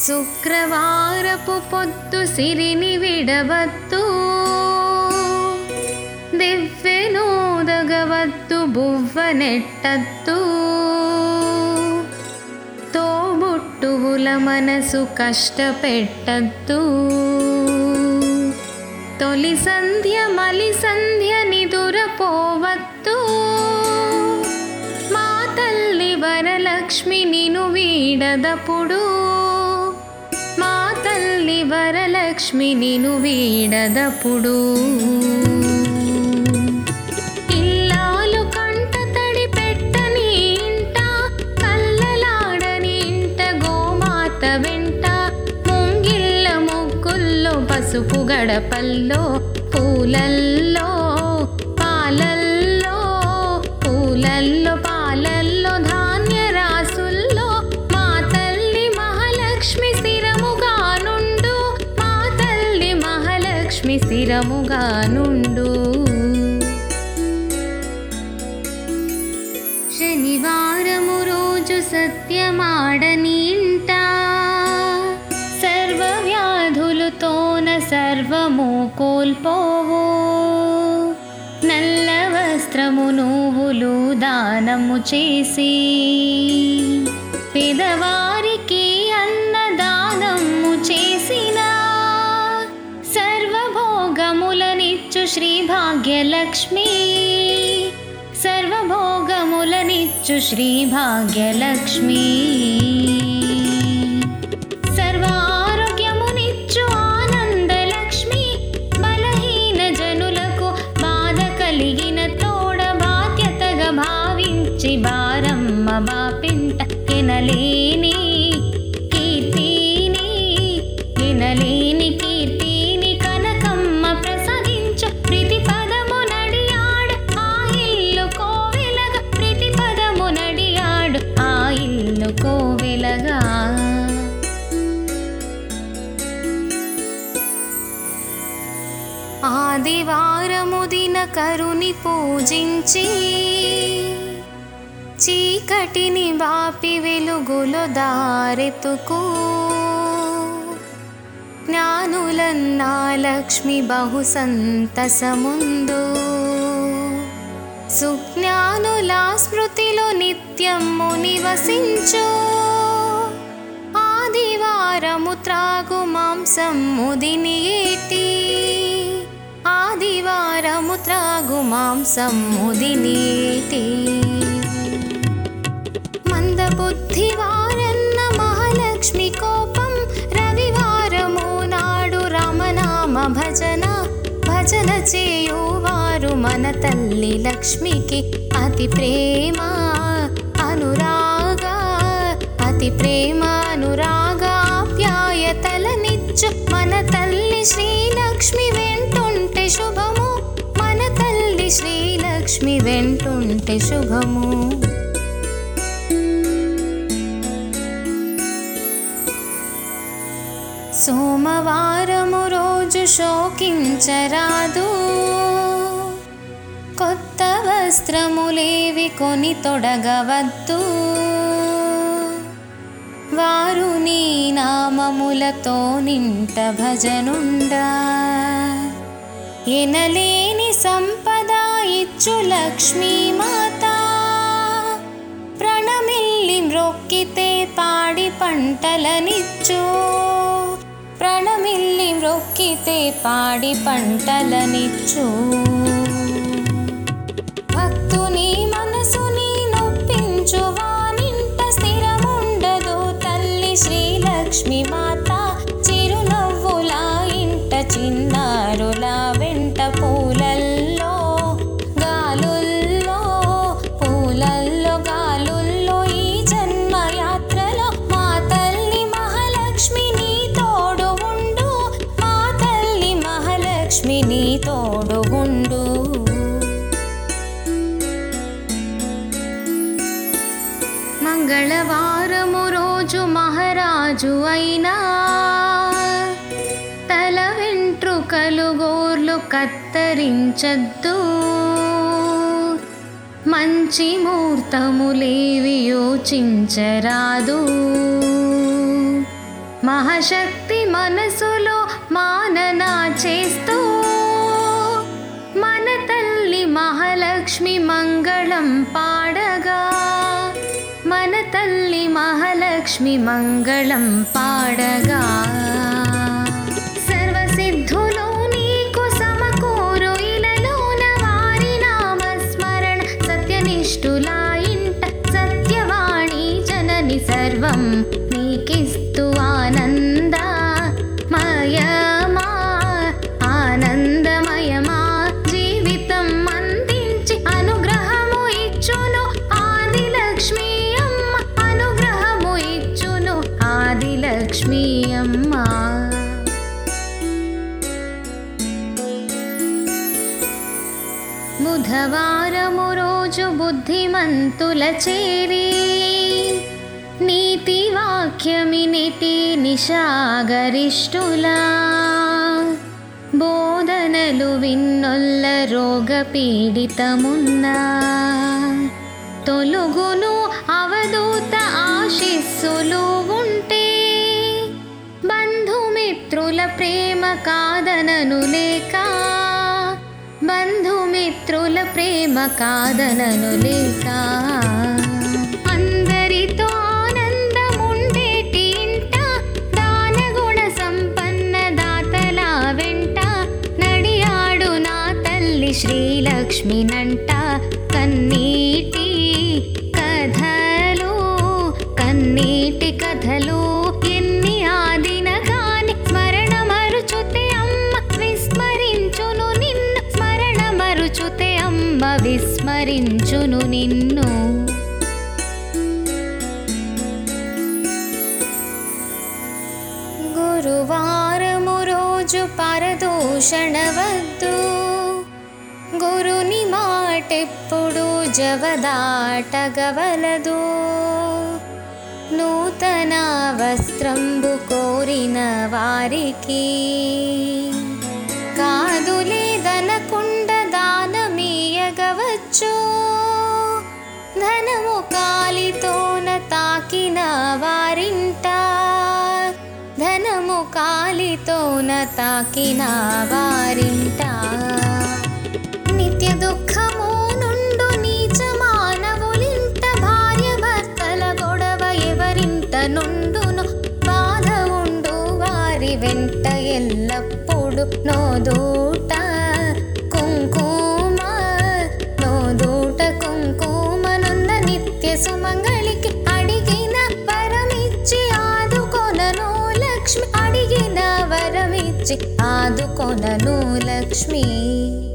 శుక్రవారపు పొద్దు సిరిని విడవద్దు దివ్వెనోదగవద్దు బువ్వ నెట్టద్దు తోబుట్టువుల మనసు కష్టపెట్టద్దు తొలి సంధ్య మలి సంధ్య నిదురపోవద్దు మా తల్లి వరలక్ష్మి నిను వీడదపుడు మా తల్లి వరలక్ష్మి నిను వీడదపుడు ఇల్లాలు కంట తడి పెట్టని ఇంట కల్లలాడని ఇంట గోమాత వెంట ముంగిళ్ళ ముగ్గుల్లో పసుపు గడపల్లో పూలల్లో పాలల్లో పూలల్లో పాలల్లో ధాన్య రాసుల్లో మా తల్లి మహాలక్ష్మి స్థిరముగా నుండు మా తల్లి మహాలక్ష్మి స్థిరముగా నుండు శనివారము రోజు సత్యమాడని ఇంట సర్వ వ్యాధులతోన సర్వము కోల్పోవు నల్ల వస్త్రము నువ్వులు దానము చేసి పేదవారికి అన్నదానము చేసిన సర్వభోగములనిచ్చు శ్రీ భాగ్యలక్ష్మి సర్వభోగములనిచ్చు శ్రీ భాగ్యలక్ష్మి సర్వారోగ్యమునిచ్చు ఆనందలక్ష్మి బలహీన జనులకు బాధ కలిగిన తోడ బాధ్యతగా భావించి బారమ్మ బాపింట ఎనలేని కీర్తిని ఎనలేని కీర్తిని కనకమ్మ ప్రసాదించు ప్రతి పదము నడియాడు ఆ ఇల్లు కోవెలగా ప్రతి పదము నడియాడు ఆ ఇల్లు కోవెలగా ఆదివారము దిన కరుని పూజించి చీకటిని వాపి వెలుగులో దారెతుకు జ్ఞానులన్నా లక్ష్మి బహు సంతసముందు సుజ్ఞానుల స్మృతిలో నిత్యము నివసించు ఆదివారము త్రాగు మాంసము దినియేటి ఆదివారము త్రాగు మాంసము దినియేటి మందబుద్ధి వారన్న మహాలక్ష్మి కోపం రవివారము నాడు రామనామ భజన భజన చేయువారు మన తల్లి లక్ష్మికి అతి ప్రేమ అనురాగ అతి ప్రేమ అనురాగ ఆప్యాయతలనిచ్చు మన తల్లి శ్రీలక్ష్మి వెంటుంటే శుభము మన తల్లి శ్రీలక్ష్మి వెంటుంటే శుభము సోమవారము రోజు శోకించరాదు కొత్త వస్త్రములేవి కొని తొడగవద్దు వారు నీ నామములతో నింట భజనుండా ఎనలేని సంపద ఇచ్చు లక్ష్మీ మాత ప్రణమిల్లి మ్రొక్కితే పాడి పంటలనిచ్చు ప్రణమిల్లి మ్రొక్కితే పాడి పంటలనిచ్చు భక్తుని మనసుని నొప్పించు వానింట స్థిరముండదు తల్లి శ్రీలక్ష్మి మాత చిరునవ్వుల ఇంట చిన్నారుల వెంట పూలల్లో గాలుల్లో పూలల్లో గాలుల్లో ఈ జన్మ యాత్రలో మా తల్లి మహాలక్ష్మి నీ తోడు ఉండు మా తల్లి మహాలక్ష్మి నీ తోడు ఉండు మంగళవారము రోజు మహారాజు అయినా తల వెంట్రుకలు గోర్లు కత్తరించద్దు మంచి ముహూర్తములేవి యోచించరాదు మహా మహాశక్తి మనసులో మానన చేస్తూ మన తల్లి మహాలక్ష్మి మంగళం పాడగా మన తల్లి మహాలక్ష్మి మంగళం పాడగా సర్వసిద్ధులు నీకు సమకూరు ఇలలోన వారి నామస్మరణ సత్యనిష్ఠుల ఇంట సత్యవాణి జనని సర్వం నీకిస్తూ ఆనంద మయమా ఆనందమయమా జీవితం అందించి అనుగ్రహము ఇచ్చును ఆదిలక్ష్మీ అమ్మ అనుగ్రహము ఇచ్చును ఆదిలక్ష్మీ అమ్మ బుధవారము రోజు బుద్ధిమంతుల చేరి నీతి వాక్యమినిటి నిశాగరిష్ఠులా బోధనలు విన్నొల్ల రోగ పీడితమున్నా తొలుగును అవధూత ఆశిస్సులు ఉంటే బంధుమిత్రుల ప్రేమ కాదనను లేక బంధుమిత్రుల ప్రేమ కాదనను లేక అందరితో ఆనందముండేటి ఇంట దానగుణ సంపన్న దాతల వెంట నడియాడు నా తల్లి శ్రీలక్ష్మినంట కన్నీటి కథలు కన్నీటి కథలు ఎన్ని ఆదిన కాని స్మరణ మరుచుతే అమ్మ విస్మరించును నిన్ను స్మరణ మరుచుతే అమ్మ విస్మరించును నిన్ను గురువారము రోజు పరదూషణ వద్దు గురుని మాటెప్పుడు జవదాటగవలదు నూతన వస్త్రంబు కోరిన వారికి కాదు లేదనకుండ దానమీయగవచ్చు ధనము కాలితోన తాకిన వారింట ధనము కాలితోన తాకిన వారింట నిత్య దుఃఖము నుండు నీచ మానవులింట భార్య భర్తల గొడవ ఎవరింట నుండును బాధ ఉండు వారి వెంట ఎల్లప్పుడు నోదూట కుంకుమ నోదూట కుంకుమనున్న నిత్య సుమంగళికి అడిగిన వరమిచ్చి ఆదుకొనను లక్ష్మి అడిగిన వరమిచ్చి ఆదుకొనను లక్ష్మి